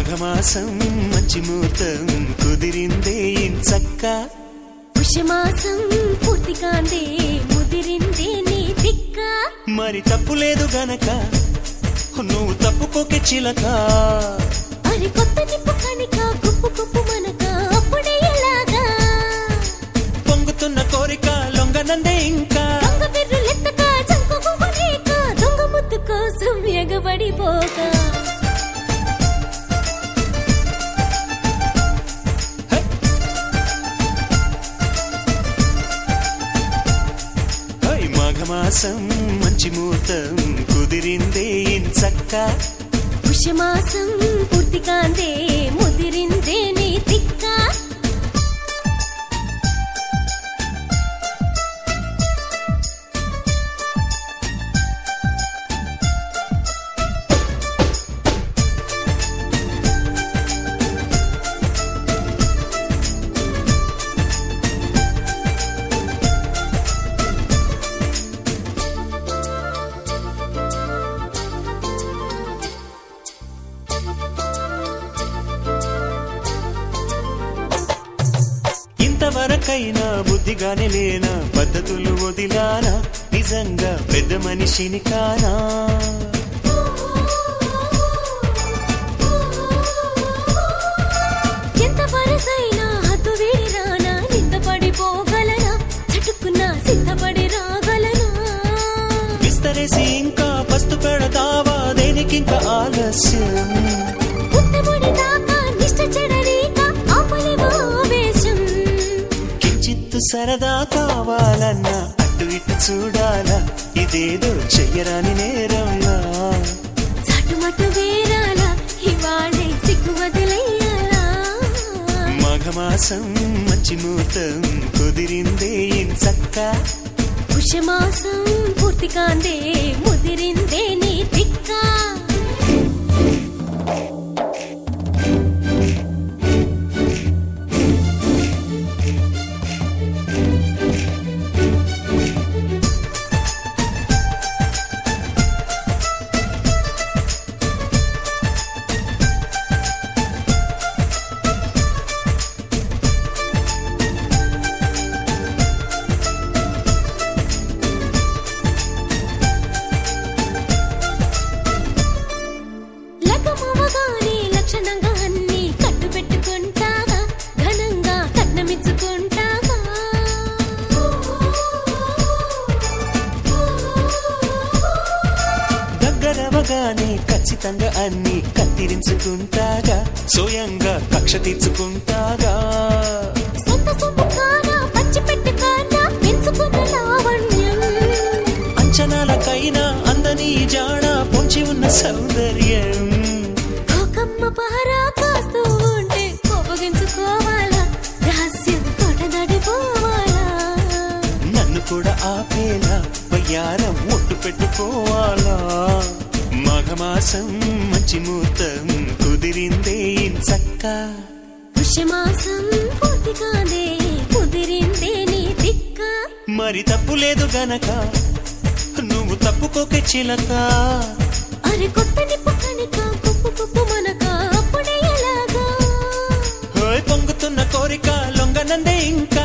మాఘమాసం మంచి ముహూర్తం కుదిరిందే చక్క పుష్యమాసం పూర్తిగాందే ముదిరిందే నీ దిక్క మరి తప్పులేదు గనక నువ్వు తప్పుకోకే చిలక అరి కొత్త నిప్పు కనిక గుప్పు గుప్పు మనక అప్పుడే ఎలాగా పొంగుతున్న కోరిక లొంగనందే ఇంకా దొంగ బిర్రులెత్తక చంకు గువ్వలేక దొంగ ముద్దు కోసం ఎగబడిపోక హై మాఘమాసం మంచి ముహూర్తం కుదిరిందే చక్క పుష్యమాసం పూర్తిగాందే ముదిరిందే నీ దిక్క ఇంతవరకైనా బుద్ధిగానే లేనా పద్ధతులు వదిలానా నిజంగా పెద్ద మనిషిని కానా ఎంత వరసైనా హద్దు వీడి రానా నింద పడిపోగలనా చటుక్కున సిద్ధపడి రాగలనా విస్తరేసి ఇంకా పస్తు పెడతావా దేనికింక ఆలస్యం పుస్తముడి దాకా నిష్ట చెడరీక ఆపలేవా ఆవేశం కించిత్తు సరదా కావాలన్నా అటు ఇటు చూడాలా ఇదేదో చెయ్యరాని నేరంలా చాటుమటు వేరాల ఇవాళే సిగ్గు వదిలేయాలా మాఘమాసం మంచి ముహూర్తం కుదిరిందే చక్క పుష్యమాసం పూర్తి కాందే ముదిరిందే నీ దిక్క లగ్గమవగానే లక్షణంగా అన్ని కట్టు పెట్టుకుంటాగా ఘనంగా కట్నమిచ్చుకుంటాగా దగ్గరవగానే ఖచ్చితంగా అన్ని కత్తిరించుకుంటాగా స్వయంగా కక్ష తీర్చుకుంటాగా సొంత సొమ్ము కానా పంచి పెట్టుకానా పెంచుకున్న లావణ్యం అంచనాలకైనా అందని జాడ పొంచి ఉన్న సౌందర్యం కోకమ్మ పహరా కాస్తూ ఉంటే కోపగించుకోవాలా రహస్యం కోట దాటిపోవాలా నన్ను కూడా ఆపేలా వయ్యారం ముట్టు పెట్టుకోవాలా మాఘమాసం మంచి ముహూర్తం కుదిరిందే చక్క పుష్యమాసం పూర్తిగానే కుదిరిందే నీ దిక్క మరి తప్పు లేదు గనక నువ్వు తప్పుకోకే చిలక అరే కొత్త నిప్పు కనుక కుప్పు కుప్పు మనక అప్పుడే ఎలాగా హోయ్ పొంగుతున్న కోరిక లొంగనందే ఇంకా